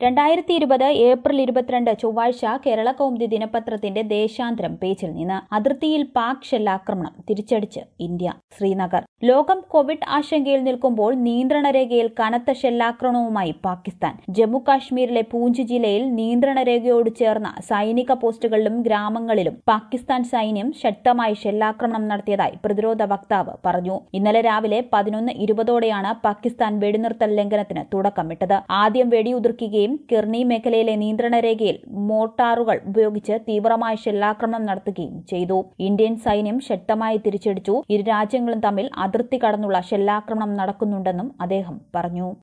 രണ്ടായിരത്തി ഇരുപത് ഏപ്രിൽ ഇരുപത്തിരണ്ട് ചൊവ്വാഴ്ച കേരള കൗമുദി ദിനപത്രത്തിന്റെ ദേശാന്തരം പേജിൽ നിന്ന് അതിർത്തിയിൽ പാക് ഷെല്ലാക്രമണം തിരിച്ചടിച്ച് ഇന്ത്യ ശ്രീനഗർ ലോകം കോവിഡ് ആശങ്കയിൽ നിൽക്കുമ്പോൾ നിയന്ത്രണ രേഖയിൽ കനത്ത ഷെല്ലാക്രമണവുമായി പാകിസ്ഥാൻ ജമ്മു കാശ്മീരിലെ പൂഞ്ച് ജില്ലയിൽ നിയന്ത്രണ രേഖയോട് ചേർന്ന സൈനിക പോസ്റ്റുകളിലും ഗ്രാമങ്ങളിലും പാകിസ്ഥാൻ സൈന്യം ശക്തമായി ഷെല്ലാക്രമണം നടത്തിയതായി പ്രതിരോധ വക്താവ് പറഞ്ഞു ഇന്നലെ രാവിലെ പതിനൊന്ന് ഇരുപതോടെയാണ് പാകിസ്ഥാൻ വെടിനിർത്തൽ ലംഘനത്തിന് തുടക്കമിട്ടത് ആദ്യം വെടിയുതിർക്കുകയും കിർണി മേഖലയിലെ നിയന്ത്രണ രേഖയിൽ മോർട്ടാറുകൾ ഉപയോഗിച്ച് തീവ്രമായ ഷെല്ലാക്രമണം നടത്തുകയും ചെയ്തു ഇന്ത്യൻ സൈന്യം ശക്തമായി തിരിച്ചടിച്ചു ഇരു രാജ്യങ്ങളും തമ്മിൽ അതിർത്തി കടന്നുള്ള ഷെല്ലാക്രമണം നടക്കുന്നുണ്ടെന്നും അദ്ദേഹം പറഞ്ഞു